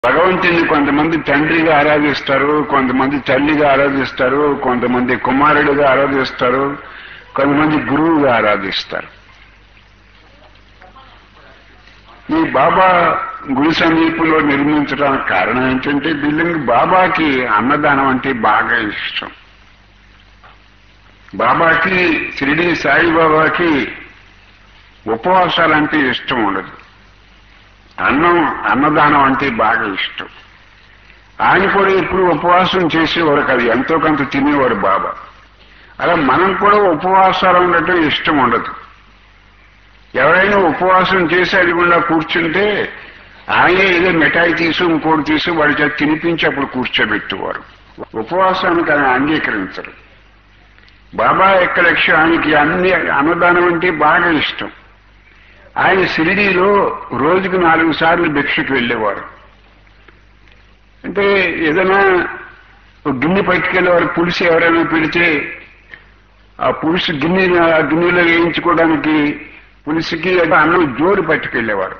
భగవంతుని కొంతమంది తండ్రిగా ఆరాధిస్తారు కొంతమంది తల్లిగా ఆరాధిస్తారు కొంతమంది కుమారుడిగా ఆరాధిస్తారు కొంతమంది గురువుగా ఆరాధిస్తారు ఈ బాబా గుడి సమీపంలో నిర్మించడానికి కారణం ఏంటంటే బిల్డింగ్ బాబాకి అన్నదానం అంటే బాగా ఇష్టం బాబాకి షిరిడి సాయిబాబాకి ఉపవాసాలంటే ఇష్టం ఉండదు అన్నం అన్నదానం అంటే బాగా ఇష్టం ఆయన కూడా ఎప్పుడు ఉపవాసం చేసేవారు కాదు ఎంతో కొంత తినేవారు బాబా అలా మనం కూడా ఉపవాసాలు ఉండటం ఇష్టం ఉండదు ఎవరైనా ఉపవాసం చేసి అది కూడా కూర్చుంటే ఆయన ఏదో మిఠాయి తీసి ఇంకోటి తీసి వాడి చేత తినిపించి అప్పుడు కూర్చోబెట్టేవారు ఉపవాసానికి ఆయన అంగీకరించరు బాబా యొక్క లక్ష్యం ఆయనకి అన్ని అన్నదానం అంటే బాగా ఇష్టం ఆయన షిరిడీలో రోజుకు నాలుగు సార్లు భిక్షకు వెళ్ళేవారు అంటే ఏదైనా ఒక గిన్నె పట్టుకెళ్ళేవారు పులుసు ఎవరైనా పెడితే ఆ పులుసు గిన్నె ఆ గిన్నెలో వేయించుకోవడానికి పులుసుకి అన్నం జోడు పట్టుకెళ్ళేవారు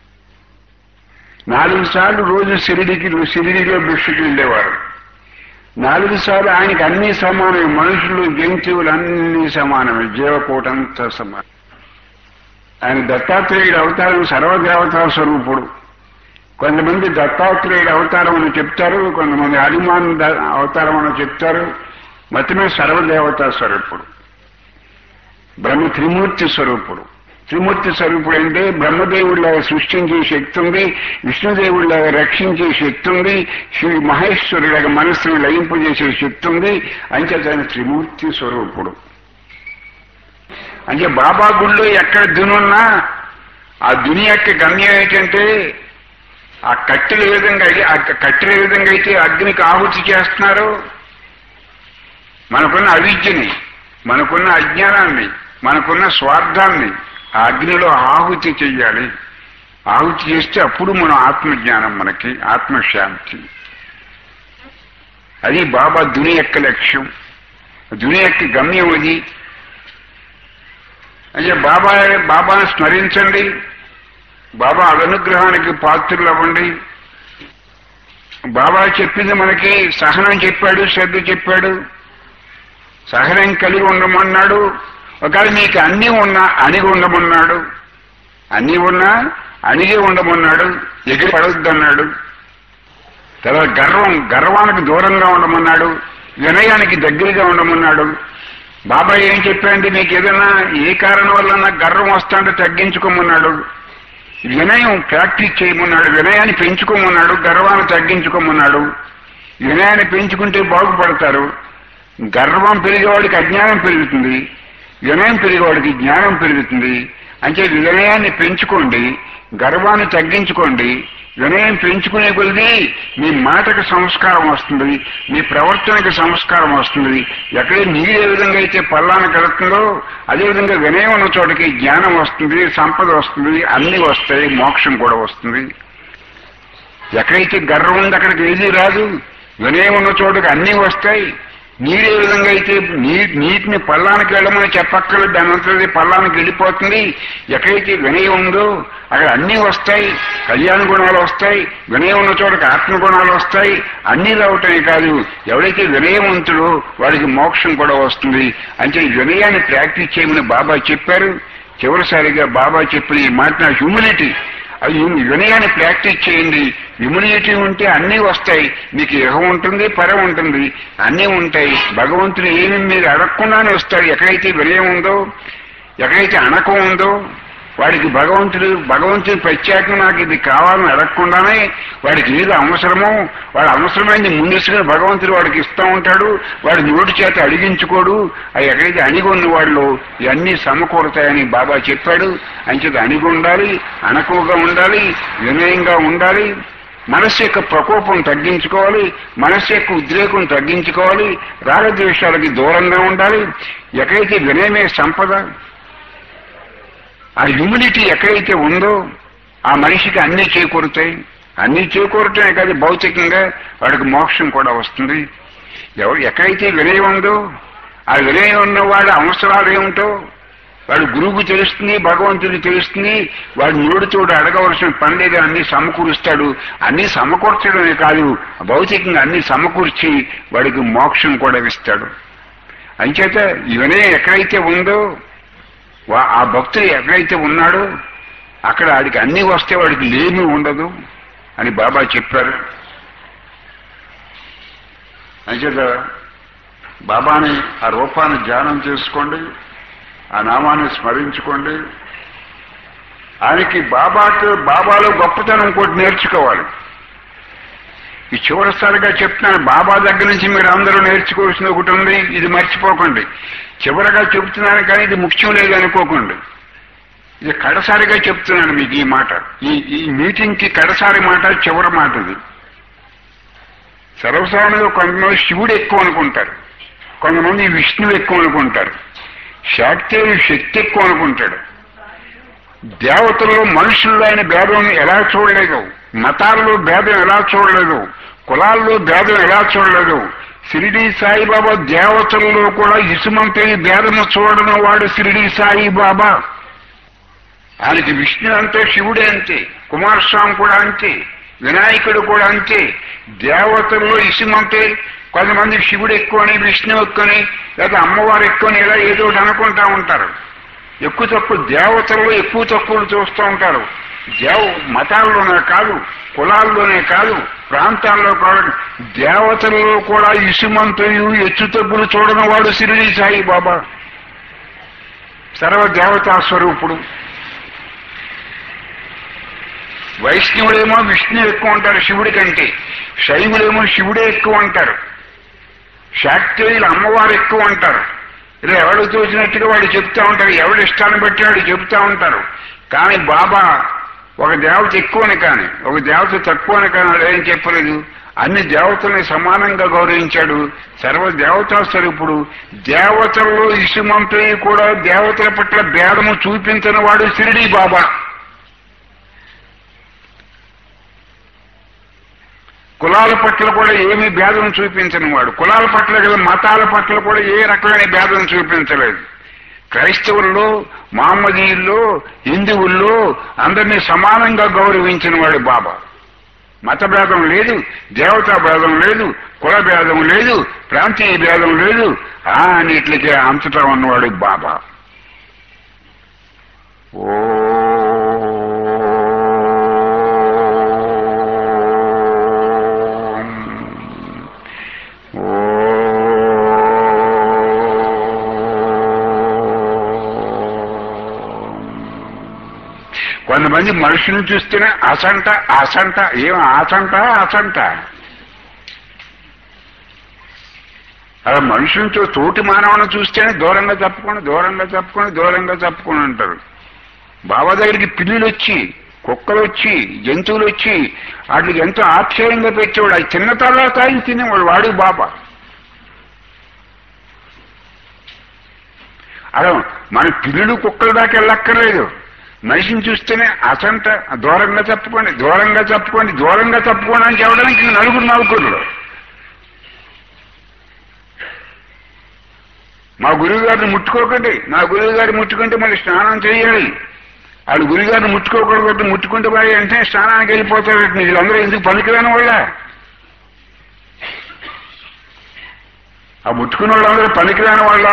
నాలుగు సార్లు రోజు షిరిడికి షిరిడిలో భిక్షకు వెళ్ళేవారు నాలుగు సార్లు ఆయనకి అన్ని సమానమే మనుషులు జంతువులు అన్ని సమానమే జీవకోటంతా సమానం ఆయన దత్తాత్రేయుడు అవతారం సర్వదేవతా స్వరూపుడు కొంతమంది దత్తాత్రేయుడు అవతారం అని చెప్తారు కొంతమంది హనుమాన్ ద- అవతారం అని చెప్తారు మతమే సర్వదేవతా స్వరూపుడు బ్రహ్మ త్రిమూర్తి స్వరూపుడు త్రిమూర్తి స్వరూపుడు అంటే బ్రహ్మదేవుడిలాగా సృష్టించే శక్తి ఉంది విష్ణుదేవుడిలాగా రక్షించే శక్తి ఉంది శ్రీ మహేశ్వరుడిలాగా మనస్సును లయింపజేసే శక్తి ఉంది అంచేత ఆయన త్రిమూర్తి స్వరూపుడు అంటే బాబా గుళ్ళో ఎక్కడ దునున్నా ఆ దుని యొక్క గమ్యం ఏంటంటే ఆ కట్టెలు ఏ విధంగా అయితే ఆ కట్టెలు ఏ విధంగా అయితే అగ్నికి ఆహుతి చేస్తున్నారు మనకున్న అవిద్యని మనకున్న అజ్ఞానాన్ని మనకున్న స్వార్థాన్ని ఆ అగ్నిలో ఆహుతి చెయ్యాలి ఆహుతి చేస్తే అప్పుడు మన ఆత్మజ్ఞానం మనకి ఆత్మశాంతి అది బాబా దుని యొక్క లక్ష్యం దుని యొక్క గమ్యం అది అంటే బాబా బాబాను స్మరించండి బాబా అనుగ్రహానికి పాత్రులు అవ్వండి బాబా చెప్పింది మనకి సహనం చెప్పాడు శ్రద్ధ చెప్పాడు సహనం కలిగి ఉండమన్నాడు ఒకవేళ మీకు అన్నీ ఉన్నా అణిగి ఉండమన్నాడు అన్నీ ఉన్నా అణిగి ఉండమన్నాడు ఎగిరి పడవద్దన్నాడు తర్వాత గర్వం గర్వానికి దూరంగా ఉండమన్నాడు వినయానికి దగ్గరగా ఉండమన్నాడు బాబా ఏం చెప్పాడంటే నీకు ఏదైనా ఏ కారణం వల్ల గర్వం వస్తాంటే తగ్గించుకోమన్నాడు వినయం ప్రాక్టీస్ చేయమన్నాడు వినయాన్ని పెంచుకోమన్నాడు గర్వాన్ని తగ్గించుకోమన్నాడు వినయాన్ని పెంచుకుంటే బాగుపడతారు గర్వం పెరిగేవాడికి అజ్ఞానం పెరుగుతుంది వినయం పెరిగేవాడికి జ్ఞానం పెరుగుతుంది అంటే వినయాన్ని పెంచుకోండి గర్వాన్ని తగ్గించుకోండి వినయం పెంచుకునే కొద్దీ మీ మాటకు సంస్కారం వస్తుంది మీ ప్రవర్తనకి సంస్కారం వస్తుంది ఎక్కడ నీరు ఏ విధంగా అయితే పల్లానికి వెళుతుందో అదేవిధంగా వినయం ఉన్న చోటకి జ్ఞానం వస్తుంది సంపద వస్తుంది అన్ని వస్తాయి మోక్షం కూడా వస్తుంది ఎక్కడైతే గర్వం ఉంది అక్కడికి ఏది రాదు వినయం ఉన్న చోటుకి అన్నీ వస్తాయి నీరు ఏ విధంగా అయితే నీ నీటిని పల్లానికి వెళ్ళమని చెప్పక్కర్లేదు దాని అంతది పల్లానికి వెళ్ళిపోతుంది ఎక్కడైతే వినయం ఉందో అక్కడ అన్నీ వస్తాయి కళ్యాణ గుణాలు వస్తాయి వినయం ఉన్న చోటకి ఆత్మ గుణాలు వస్తాయి అన్నీ రావటమే కాదు ఎవడైతే వినయవంతుడో వాడికి మోక్షం కూడా వస్తుంది అంటే ఈ వినయాన్ని ప్రాక్టీస్ చేయమని బాబా చెప్పారు చివరిసారిగా బాబా చెప్పిన ఈ మాట నా హ్యూమినిటీ అది వినయాన్ని ప్రాక్టీస్ చేయండి ఇమ్యూనిటీ ఉంటే అన్నీ వస్తాయి మీకు ఇహం ఉంటుంది పరం ఉంటుంది అన్నీ ఉంటాయి భగవంతుడు ఏమి మీరు అడగకుండానే వస్తాడు ఎక్కడైతే వినయం ఉందో ఎక్కడైతే అణకం ఉందో వాడికి భగవంతుడు భగవంతుని ప్రత్యేకంగా నాకు ఇది కావాలని అడగకుండానే వాడికి ఏది అవసరమో వాడు అవసరమైంది ముందస్తుగా భగవంతుడు వాడికి ఇస్తూ ఉంటాడు వాడి నోటి చేత అడిగించుకోడు అవి ఎక్కడైతే అణిగి ఉన్న వాళ్ళు ఇవన్నీ సమకూరతాయని బాబా చెప్పాడు అంచేత అణిగి ఉండాలి అణకువగా ఉండాలి వినయంగా ఉండాలి మనస్సు యొక్క ప్రకోపం తగ్గించుకోవాలి మనస్సు యొక్క ఉద్రేకం తగ్గించుకోవాలి రాగద్వేషాలకి దూరంగా ఉండాలి ఎక్కడైతే వినయమే సంపద ఆ హ్యూమిడిటీ ఎక్కడైతే ఉందో ఆ మనిషికి అన్నీ చేకూరుతాయి అన్నీ చేకూరటమే కాదు భౌతికంగా వాడికి మోక్షం కూడా వస్తుంది ఎవరు ఎక్కడైతే వినయం ఉందో ఆ వినయం ఉన్న వాళ్ళ అవసరాలు ఏమిటో వాడు గురువుకు తెలుస్తుంది భగవంతుడికి తెలుస్తుంది వాడు నోడు చోటు అడగవలసిన పని లేదు అన్ని సమకూరుస్తాడు అన్ని సమకూర్చడమే కాదు భౌతికంగా అన్ని సమకూర్చి వాడికి మోక్షం కూడా ఇస్తాడు అంచేత ఇవనే ఎక్కడైతే ఉందో వా- ఆ భక్తుడు ఎక్కడైతే ఉన్నాడో అక్కడ వాడికి అన్ని వస్తే వాడికి లేమి ఉండదు అని బాబా చెప్పారు అంచేత బాబాని ఆ రూపాన్ని ధ్యానం చేసుకోండి ఆ నామాన్ని స్మరించుకోండి ఆయనకి బాబాకి బాబాలో గొప్పతనం ఇంకోటి నేర్చుకోవాలి ఈ చివరిసారిగా చెప్తున్నాను బాబా దగ్గర నుంచి మీరు అందరూ నేర్చుకోవాల్సింది ఒకటి ఉంది ఇది మర్చిపోకండి చివరగా చెప్తున్నాను కానీ ఇది ముఖ్యం లేదు అనుకోకండి ఇది కడసారిగా చెప్తున్నాను మీకు ఈ మాట ఈ ఈ మీటింగ్ కి కడసారి మాట చివరి మాట ఇది సర్వసాధారణంగా కొంతమంది శివుడు ఎక్కువ అనుకుంటారు కొంతమంది విష్ణువు ఎక్కువ అనుకుంటారు శాక్తేయుడు శక్తి ఎక్కువ అనుకుంటాడు దేవతల్లో మనుషుల్లో ఆయన భేదం ఎలా చూడలేదు మతాల్లో భేదం ఎలా చూడలేదు కులాల్లో భేదం ఎలా చూడలేదు షిరిడి సాయిబాబా దేవతల్లో కూడా ఇసుమంతే భేదము చూడని వాడు షిరిడి సాయిబాబా ఆయనకి విష్ణు అంతే శివుడే అంతే కుమారస్వామి కూడా అంతే వినాయకుడు కూడా అంతే దేవతల్లో ఇసుమంతే కొంతమంది శివుడు ఎక్కువని విష్ణు ఎక్కువని లేదా అమ్మవారు ఎక్కువని ఇలా ఏదో ఒకటి అనుకుంటా ఉంటారు ఎక్కువ తక్కువ దేవతల్లో ఎక్కువ తక్కువలు చూస్తూ ఉంటారు దేవ మతాల్లోనే కాదు కులాల్లోనే కాదు ప్రాంతాల్లో కాదు దేవతల్లో కూడా ఇసుమంతయు ఎచ్చు తగ్గులు చూడని వాడు సిరిడి సాయి బాబా సర్వ దేవతా స్వరూపుడు వైష్ణవుడేమో విష్ణు ఎక్కువ అంటారు శివుడి కంటే శైవులేమో శివుడే ఎక్కువ అంటారు శాక్తేయులు అమ్మవారు ఎక్కువ అంటారు ఇలా ఎవడు తోచినట్టుగా వాళ్ళు చెప్తా ఉంటారు ఎవడి ఇష్టాన్ని బట్టి వాడు చెప్తా ఉంటారు కానీ బాబా ఒక దేవత ఎక్కువని కానీ ఒక దేవత తక్కువని కానీ వాడు ఏం చెప్పలేదు అన్ని దేవతల్ని సమానంగా గౌరవించాడు సర్వ దేవతా స్వరూపుడు దేవతల్లో ఇసుమంతుని కూడా దేవతల పట్ల భేదము చూపించని వాడు షిరిడి బాబా కులాల పట్ల కూడా ఏమీ భేదం చూపించని వాడు కులాల పట్ల కదా మతాల పట్ల కూడా ఏ రకమైన భేదం చూపించలేదు క్రైస్తవుల్లో మహమ్మదీయుల్లో హిందువుల్లో అందరినీ సమానంగా గౌరవించిన వాడు బాబా మత భేదం లేదు దేవతా భేదం లేదు కుల భేదం లేదు ప్రాంతీయ భేదం లేదు ఆ అన్నిట్లకి అంతటా ఉన్నవాడు బాబా ఓ కొంతమంది మనుషులను చూస్తేనే అసంట అసంట ఏం ఆసంట అసంట అలా మనుషులతో తోటి మానవుని చూస్తేనే దూరంగా తప్పుకొని దూరంగా తప్పుకొని దూరంగా తప్పుకొని అంటారు బాబా దగ్గరికి పిల్లులు వచ్చి కుక్కలు వచ్చి జంతువులు వచ్చి వాటికి ఎంతో ఆశ్చర్యంగా పెట్టేవాడు అది చిన్న తర్వాత ఆయన తినేవాడు వాడు బాబా అలా మన పిల్లులు కుక్కల దాకా వెళ్ళక్కర్లేదు మనిషిని చూస్తేనే అసంట దూరంగా తప్పుకోండి దూరంగా తప్పుకోండి దూరంగా తప్పుకోండి అని చెప్పడానికి నలుగురు నలుగురు మా గురువు గారిని ముట్టుకోకండి నా గురువు గారిని ముట్టుకుంటే మళ్ళీ స్నానం చేయాలి వాళ్ళు గురువు గారిని ముట్టుకోకూడదు ముట్టుకుంటే పోయి అంటే స్నానానికి వెళ్ళిపోతారు వీళ్ళందరూ ఎందుకు పనికిరాని వాళ్ళ ఆ ముట్టుకున్న వాళ్ళందరూ పనికిరాని వాళ్ళ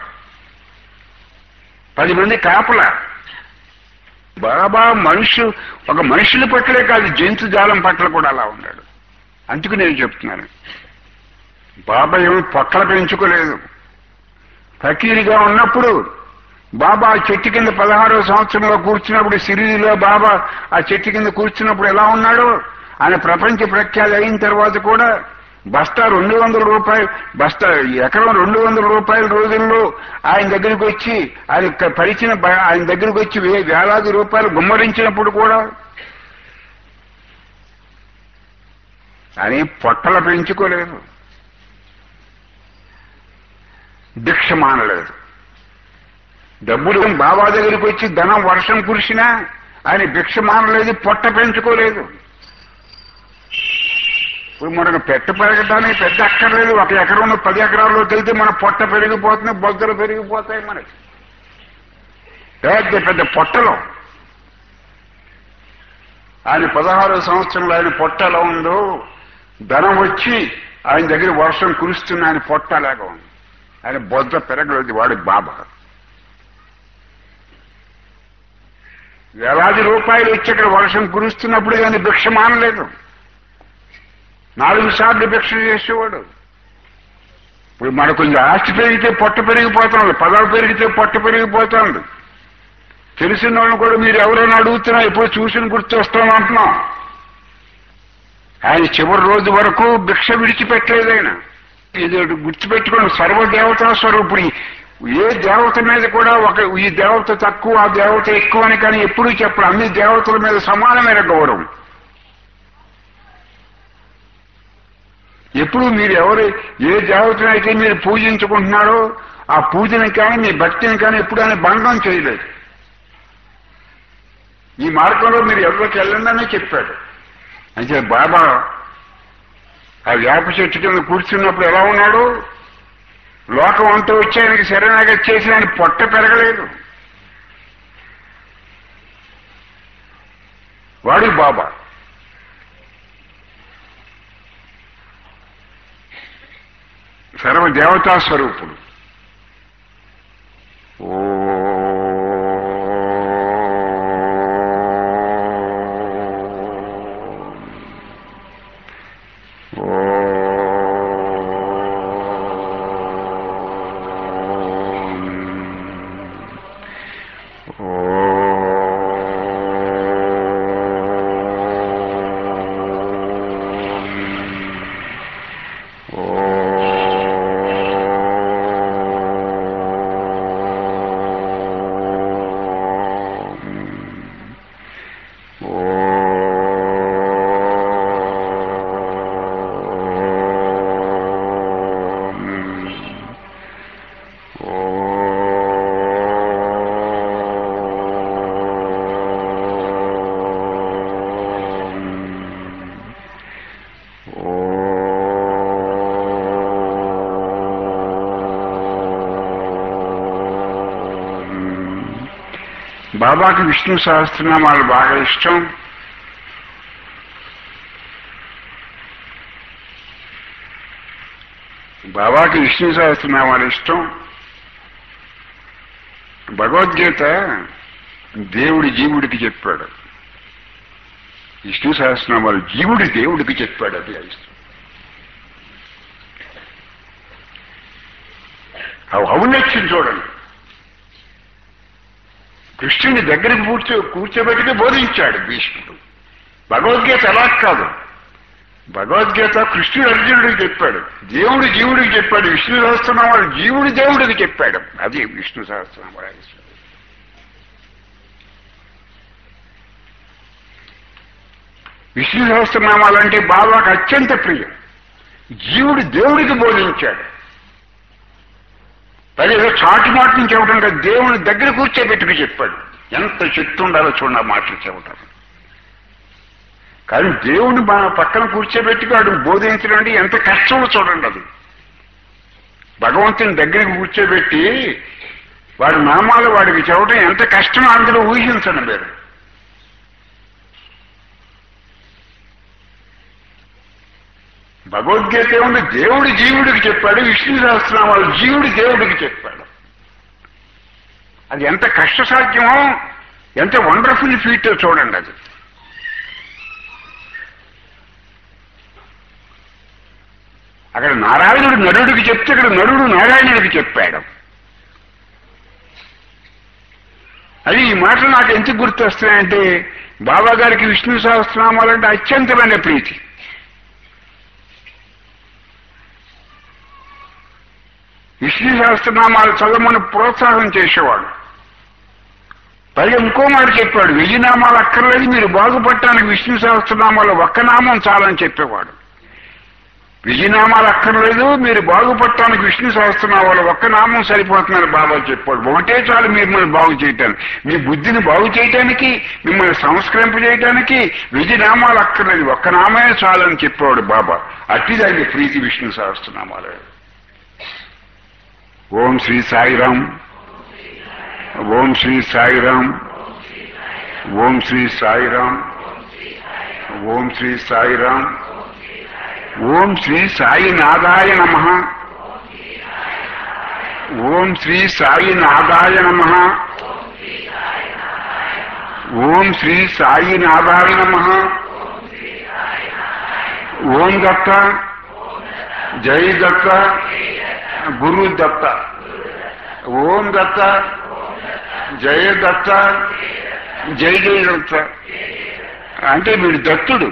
పది మంది కాపలా బాబా మనుషు ఒక మనుషుల పట్లే కాదు జంతు జాలం పట్ల కూడా అలా ఉన్నాడు అందుకు నేను చెప్తున్నాను బాబా ఏమి పొట్టలు పెంచుకోలేదు ఫకీరిగా ఉన్నప్పుడు బాబా ఆ చెట్టు కింద పదహారో సంవత్సరంలో కూర్చున్నప్పుడు సిరిదిలో బాబా ఆ చెట్టు కింద కూర్చున్నప్పుడు ఎలా ఉన్నాడో ఆయన ప్రపంచ ప్రఖ్యాతి అయిన తర్వాత కూడా బస్తా రెండు వందల రూపాయలు బస్తా ఎకరం రెండు వందల రూపాయల రోజుల్లో ఆయన దగ్గరికి వచ్చి ఆయన క- పరిచిన బ- ఆయన దగ్గరికి వచ్చి వే- వేలాది రూపాయలు గుమ్మరించినప్పుడు కూడా ఆయన పొట్టలు పెంచుకోలేదు భిక్ష మానలేదు డబ్బులు బాబా దగ్గరికి వచ్చి ధనం వర్షం కురిసినా ఆయన భిక్ష మానలేదు పొట్ట పెంచుకోలేదు ఇప్పుడు మనకు పెట్ట పెరగడానికి పెద్ద అక్కర్లేదు ఒక ఎకరం పది ఎకరాల్లోకి వెళ్తే మన పొట్ట పెరిగిపోతుంది బొగ్గలు పెరిగిపోతాయి మనకి పెద్ద పెద్ద పొట్టలు ఆయన పదహారో సంవత్సరంలో ఆయన పొట్ట ఎలా ఉందో ధనం వచ్చి ఆయన దగ్గర వర్షం కురుస్తున్న ఆయన పొట్ట అలాగా ఉంది ఆయన బొద్ద పెరగలేదు వాడి బాబా వేలాది రూపాయలు వచ్చి అక్కడ వర్షం కురుస్తున్నప్పుడు కానీ భిక్ష మానలేదు నాలుగు సార్లు భిక్ష చేసేవాడు ఇప్పుడు మనకు కొంచెం ఆస్తి పెరిగితే పొట్ట పెరిగిపోతుంది పదవి పెరిగితే పొట్ట పెరిగిపోతుంది తెలిసిన వాళ్ళని కూడా మీరు ఎవరైనా అడుగుతున్నా ఎప్పుడు చూసిన గుర్తొస్తాం అంటున్నాం ఆయన చివరి రోజు వరకు భిక్ష విడిచిపెట్టలేదు ఆయన ఇది గుర్తుపెట్టుకోండి సర్వదేవతా స్వరూపుడి ఏ దేవత మీద కూడా ఒక ఈ దేవత తక్కువ ఆ దేవత ఎక్కువ అని కానీ ఎప్పుడూ చెప్పరు అన్ని దేవతల మీద సమానమైన గౌరవం ఎప్పుడు మీరు ఎవరు ఏ దేవతనైతే మీరు పూజించుకుంటున్నారో ఆ పూజని కానీ మీ భక్తిని కానీ ఎప్పుడు ఆయన భంగం చేయలేదు ఈ మార్గంలో మీరు ఎవరికి వెళ్ళండి అని చెప్పాడు అయితే బాబా ఆ వేప చెట్టు కింద కూర్చున్నప్పుడు ఎలా ఉన్నాడు లోకం అంతా వచ్చి ఆయనకి శరణాగతి చేసి ఆయన పొట్ట పెరగలేదు వాడు బాబా సర్వదేవతా స్వరూపుడు ఓ బాబాకి విష్ణు సహస్రనామాలు బాగా ఇష్టం బాబాకి విష్ణు సహస్రనామాలు ఇష్టం భగవద్గీత దేవుడి జీవుడికి చెప్పాడు విష్ణు సహస్రనామాలు జీవుడి దేవుడికి చెప్పాడు అది ఇష్టం ఔన్నత్యం చూడండి కృష్ణుని దగ్గరికి కూర్చో కూర్చోబెట్టుకు బోధించాడు భీష్ముడు భగవద్గీత అలా కాదు భగవద్గీత కృష్ణుడు అర్జునుడికి చెప్పాడు దేవుడు జీవుడికి చెప్పాడు విష్ణు సహస్రనామాలు జీవుడు దేవుడికి చెప్పాడు అది విష్ణు సహస్రనామాలు విష్ణు సహస్రనామాలు అంటే బాబాకు అత్యంత ప్రియం జీవుడు దేవుడికి బోధించాడు పదిహేను చాటు మాటలు చెప్పడం కాదు దేవుని దగ్గర కూర్చోబెట్టుకు చెప్పాడు ఎంత శక్తి ఉండాలో చూడండి ఆ మాటలు చెప్పడం కానీ దేవుని మన పక్కన కూర్చోబెట్టుకు వాడు బోధించడం అంటే ఎంత కష్టమో చూడండి అది భగవంతుని దగ్గరికి కూర్చోబెట్టి వాడి నామాలు వాడికి చెప్పడం ఎంత కష్టమో అందులో ఊహించండి మీరు భగవద్గీత ఏముంది దేవుడు జీవుడికి చెప్పాడు విష్ణు సహస్రనామాలు జీవుడు దేవుడికి చెప్పాడు అది ఎంత కష్టసాధ్యమో ఎంత వండర్ఫుల్ ఫీట్ చూడండి అది అక్కడ నారాయణుడు నరుడికి చెప్తే ఇక్కడ నరుడు నారాయణుడికి చెప్పాడు అది ఈ మాటలు నాకు ఎందుకు గుర్తొస్తున్నాయంటే బాబా గారికి విష్ణు సహస్రనామాలంటే అత్యంతమైన ప్రీతి విష్ణు సహస్రనామాలు చదవమని ప్రోత్సాహం చేసేవాడు పైగా ఇంకో మాట చెప్పాడు వెయ్యి నామాలు అక్కర్లేదు మీరు బాగుపడటానికి విష్ణు సహస్రనామాలు ఒక్క నామం చాలని చెప్పేవాడు వెయ్యి నామాలు అక్కర్లేదు మీరు బాగుపడటానికి విష్ణు సహస్రనామాలు ఒక్క నామం సరిపోతుందని బాబా చెప్పాడు ఒకటే చాలు మిమ్మల్ని బాగు చేయటానికి మీ బుద్ధిని బాగు చేయటానికి మిమ్మల్ని సంస్కరింపజేయటానికి వెయ్యి నామాలు అక్కర్లేదు ఒక్క నామే చాలని చెప్పేవాడు బాబా అట్టిదాన్ని ప్రీతి విష్ణు సహస్రనామాలు ఓం శ్రీ సాయిరాం ఓం శ్రీ సాయిరామ్ ఓం శ్రీ సాయిరామ్ ఓం శ్రీ సాయిరామ్ ఓం శ్రీ సాయినాథాయ నమ ఓం శ్రీ సాయినాథాయ నమ ఓం శ్రీ సాయినాథాయ నమ ఓం దత్త జై దత్త గురు దత్త ఓం దత్త జయ దత్త జై జయ దత్త అంటే వీడు దత్తుడు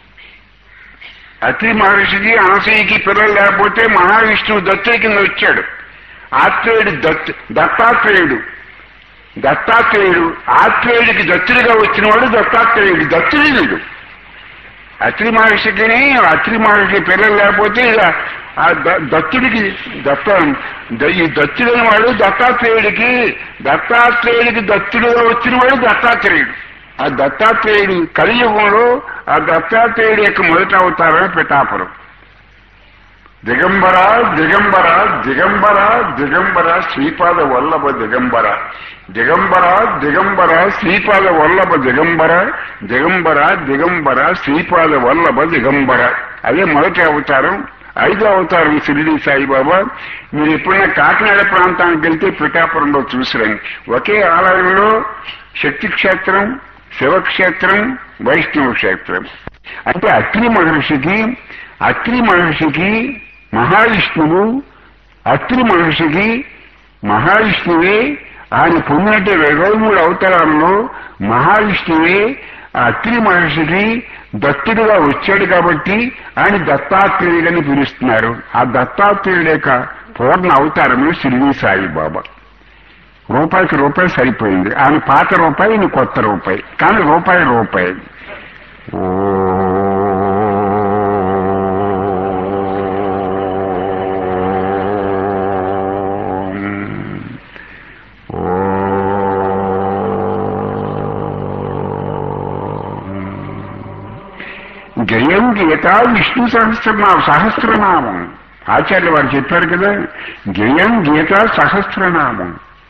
అత్రి మహర్షికి అనసూయకి పిల్లలు లేకపోతే మహావిష్ణువు దత్తుడి కింద వచ్చాడు ఆత్రేయుడు దత్ దత్తాత్రేయుడు దత్తాత్రేయుడు ఆత్రేయుడికి దత్తుడిగా వచ్చినవాడు దత్తాత్రేయుడు దత్తుడి వీడు అత్రి మహర్షికి అత్రి మహర్షి పిల్లలు లేకపోతే ఇక ఆ ద- దత్తుడికి దత్త ద- ఈ దత్తుడైన వాడు దత్తాత్రేయుడికి దత్తాత్రేయుడికి దత్తుడుగా వచ్చినవాడు దత్తాత్రేయుడు ఆ దత్తాత్రేయుడు కలియుగంలో ఆ దత్తాత్రేయుడి యొక్క మొదటి అవతారమే పిఠాపురం దిగంబర దిగంబర దిగంబర దిగంబర శ్రీపాద వల్లభ దిగంబర దిగంబర దిగంబర శ్రీపాద వల్లభ దిగంబర దిగంబర దిగంబర శ్రీపాద వల్లభ దిగంబర అదే మొదటి అవతారం ఐదో అవతారం షిరిడి సాయిబాబా మీరు ఎప్పుడైనా కాకినాడ ప్రాంతానికి వెళ్తే పిఠాపురంలో చూసిరండి ఒకే ఆలయంలో శక్తి క్షేత్రం శివక్షేత్రం వైష్ణవ క్షేత్రం అంటే అత్రి మహర్షికి అత్రి మహర్షికి మహావిష్ణువు అత్రి మహర్షికి మహావిష్ణువే ఆయన పొందినట్టు ఇరవై మూడు అవతారాల్లో మహావిష్ణువే ఆ అత్రి మహర్షికి దత్తుడుగా వచ్చాడు కాబట్టి ఆయన దత్తాత్రేయుడని పిలుస్తున్నారు ఆ దత్తాత్రేయుడు యొక్క పూర్ణ అవతారమే శ్రీ సాయిబాబా రూపాయికి రూపాయి సరిపోయింది ఆయన పాత రూపాయి ఈయన కొత్త రూపాయి కానీ రూపాయి రూపాయి జయం గీత విష్ణు సహస్రనామం సహస్రనామం ఆచార్య వారు చెప్పారు కదా జయం గీత సహస్రనామం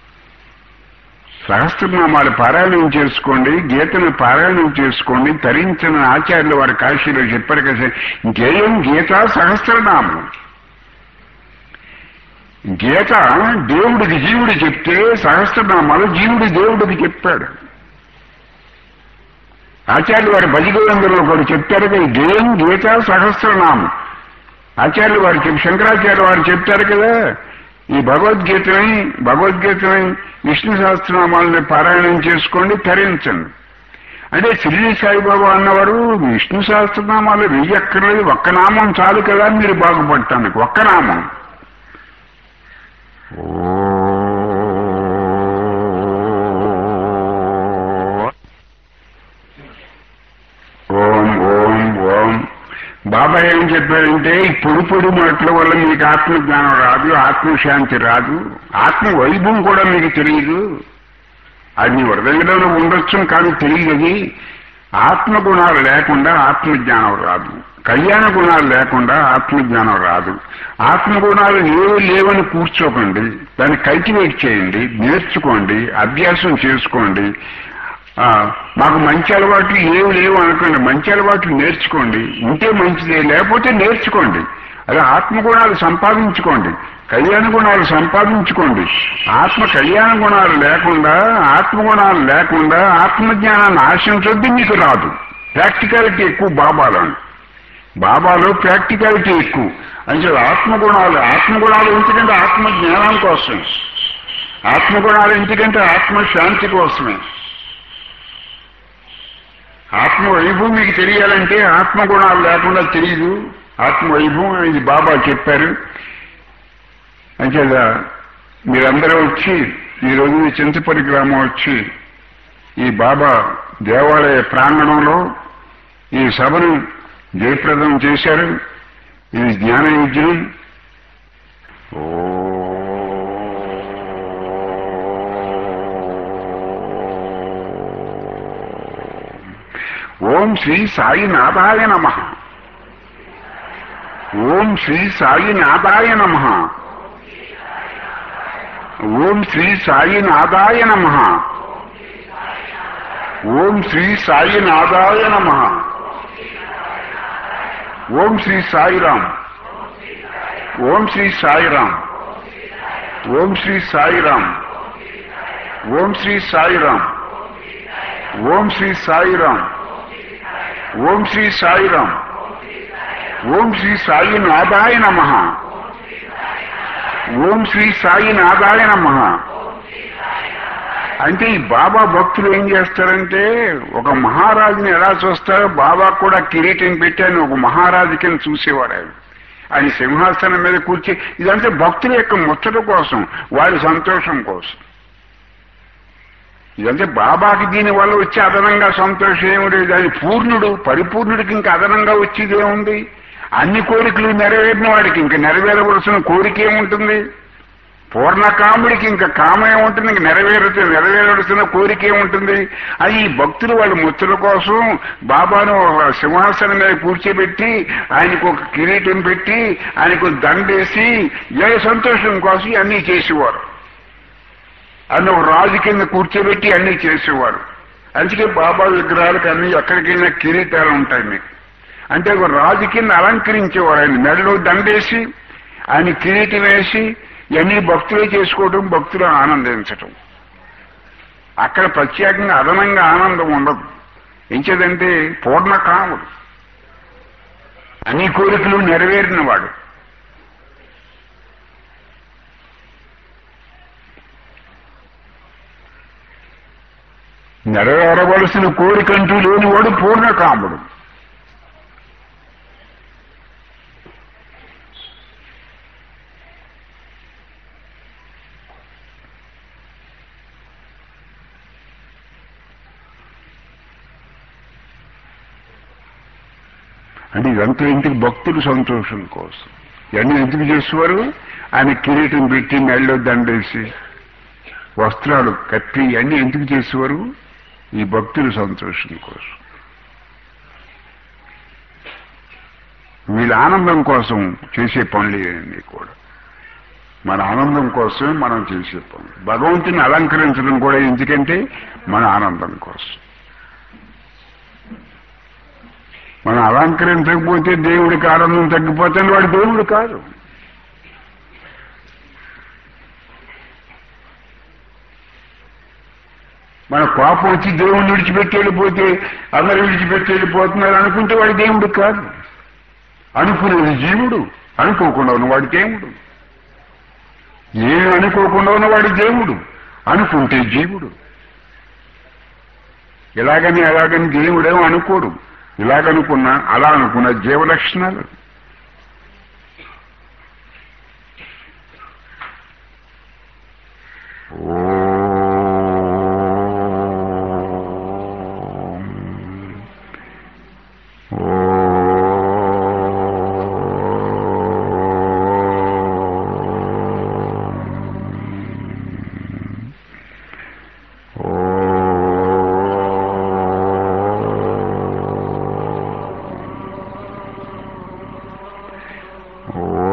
సహస్రనామాలు పారాయణం చేసుకోండి గీతను పారాయణం చేసుకోండి తరించిన ఆచార్యులు వారి కాశీలో చెప్పారు కదా జయం గీత సహస్రనామం గీత దేవుడికి జీవుడు చెప్తే సహస్రనామాలు జీవుడు దేవుడికి చెప్పాడు ఆచార్యులు వారి భజగోవిందంలో కూడా చెప్తారు కదా జయం గీత సహస్రనామం ఆచార్యులు వారు చెప్పి శంకరాచార్య వారు చెప్తారు కదా ఈ భగవద్గీతని భగవద్గీతని విష్ణు సహస్రనామాలని పారాయణం చేసుకోండి తరించండి అంటే శ్రీ సాయిబాబా అన్నవారు విష్ణు సహస్రనామాలు వెయ్యక్కర్లేదు ఒక్క నామం చాలు కదా మీరు బాగుపడటానికి ఒక్క నామం ఓం ఓం ఓం బాబా ఏం చెప్పారంటే ఈ పొడి పొడి మాటల వల్ల మీకు ఆత్మజ్ఞానం రాదు ఆత్మశాంతి రాదు ఆత్మ వైభవం కూడా మీకు తెలియదు అది మీ హృదయంలోనే ఉండొచ్చు కానీ తెలియదు అది ఆత్మగుణాలు లేకుండా ఆత్మజ్ఞానం రాదు కళ్యాణ గుణాలు లేకుండా ఆత్మజ్ఞానం రాదు ఆత్మగుణాలు ఏవి లేవని కూర్చోకండి దాన్ని కల్టివేట్ చేయండి నేర్చుకోండి అభ్యాసం చేసుకోండి ఆ, మాకు మంచి అలవాట్లు ఏమి లేవు అనకండి మంచి అలవాట్లు నేర్చుకోండి ఉంటే మంచిదే లేకపోతే నేర్చుకోండి అదే ఆత్మగుణాలు సంపాదించుకోండి కళ్యాణ గుణాలు సంపాదించుకోండి ఆత్మ కళ్యాణ గుణాలు లేకుండా ఆత్మగుణాలు లేకుండా ఆత్మజ్ఞానాన్ని ఆశించొద్దు మీకు రాదు ప్రాక్టికాలిటీ ఎక్కువ బాబాలో బాబాలో ప్రాక్టికాలిటీ ఎక్కువ అంటే ఆత్మగుణాలు ఆత్మగుణాలు ఎందుకంటే ఆత్మ జ్ఞానం కోసం ఆత్మగుణాలు ఎందుకంటే ఆత్మ శాంతి కోసమే ఆత్మ వైభవం మీకు తెలియాలంటే ఆత్మగుణాలు లేకుండా తెలియదు ఆత్మ వైభవం ఇది బాబా చెప్పారు అంచేదా మీరందరూ వచ్చి ఈ రోజు ఈ చింతపల్లి గ్రామం వచ్చి ఈ బాబా దేవాలయ ప్రాంగణంలో ఈ సభను జయప్రదం చేశారు ఇది జ్ఞాన యజ్ఞం ఓం శ్రీ సాయినాథాయ నమ ఓం శ్రీ సాయినాథాయ నమ ఓం శ్రీ సాయినాథాయ నమ ఓం శ్రీ సాయినాథాయ నమ ఓం శ్రీ సాయిరామ్ ఓం శ్రీ సాయిరామ్ ఓం శ్రీ సాయిరామ్ ఓం శ్రీ సాయిరామ్ ఓం శ్రీ సాయిరామ్ ఓం శ్రీ సాయిరామ్ ఓం శ్రీ సాయినాథాయ నమ ఓం శ్రీ సాయినాథాయ నమ అంటే ఈ బాబా భక్తులు ఏం చేస్తారంటే ఒక మహారాజుని ఎలా చూస్తారో బాబా కూడా కిరీటం పెట్టి ఆయన ఒక మహారాజు కింద చూసేవాడు ఆయన ఆయన సింహాసనం మీద కూర్చి ఇదంతా భక్తుల యొక్క ముచ్చట కోసం వారి సంతోషం కోసం ఇదంటే బాబాకి దీని వల్ల వచ్చే అదనంగా సంతోషం ఏమి లేదు ఆయన పూర్ణుడు పరిపూర్ణుడికి ఇంకా అదనంగా వచ్చేది ఏముంది అన్ని కోరికలు నెరవేరిన వాడికి ఇంకా నెరవేరవలసిన కోరిక ఏముంటుంది పూర్ణకాముడికి ఇంకా కామం ఏముంటుంది ఇంక నెరవేరుతు నెరవేరవలసిన కోరిక ఏముంటుంది అది ఈ భక్తులు వాళ్ళ ముత్తుల కోసం బాబాను ఒక సింహాసనం మీద కూర్చోబెట్టి ఆయనకు ఒక కిరీటం పెట్టి ఆయనకు దండేసి ఏ సంతోషం కోసం అన్నీ చేసేవారు అన్న ఒక రాజు కింద కూర్చోబెట్టి అన్నీ చేసేవారు అందుకే బాబా విగ్రహాలకు అన్ని ఎక్కడికి వెళ్ళినా కిరీటాలు ఉంటాయి మీకు అంటే ఒక రాజు కింద అలంకరించేవారు ఆయన మెడలో దండేసి ఆయన కిరీటం వేసి ఇవన్నీ భక్తులే చేసుకోవడం భక్తులు ఆనందించటం అక్కడ ప్రత్యేకంగా అదనంగా ఆనందం ఉండదు ఎంచేదంటే పూర్ణకాముడు అన్ని కోరికలు నెరవేరిన వాడు నెరవేరవలసిన కోరికంటూ లేనివాడు పూర్ణకాముడు అంటే ఇదంతా ఇంటికి భక్తులు సంతోషం కోసం ఇవన్నీ ఎందుకు చేసేవారు ఆయన కిరీటం పెట్టి మెళ్ళలో దండేసి వస్త్రాలు కప్పి ఇవన్నీ ఎందుకు చేసేవారు ఈ భక్తుల సంతోషం కోసం వీళ్ళ ఆనందం కోసం చేసే పనులు ఇవన్నీ కూడా మన ఆనందం కోసమే మనం చేసే పనులు భగవంతుని అలంకరించడం కూడా ఎందుకంటే మన ఆనందం కోసం మనం అలంకరించకపోతే దేవుడికి ఆనందం తగ్గిపోతే వాడు దేవుడు కాదు మన కోపం వచ్చి దేవుడిని విడిచిపెట్టి వెళ్ళిపోతే అందరు విడిచిపెట్టి వెళ్ళిపోతున్నారు అనుకుంటే వాడి దేవుడు కాదు అనుకునేది జీవుడు అనుకోకుండా ఉన్నవాడు దేవుడు ఏమి అనుకోకుండా ఉన్నవాడు దేవుడు అనుకుంటే జీవుడు ఇలాగని అలాగని దేవుడేమో అనుకోడు ఇలాగనుకున్నా అలా అనుకున్న జీవలక్షణాలు ఓం. ఓం.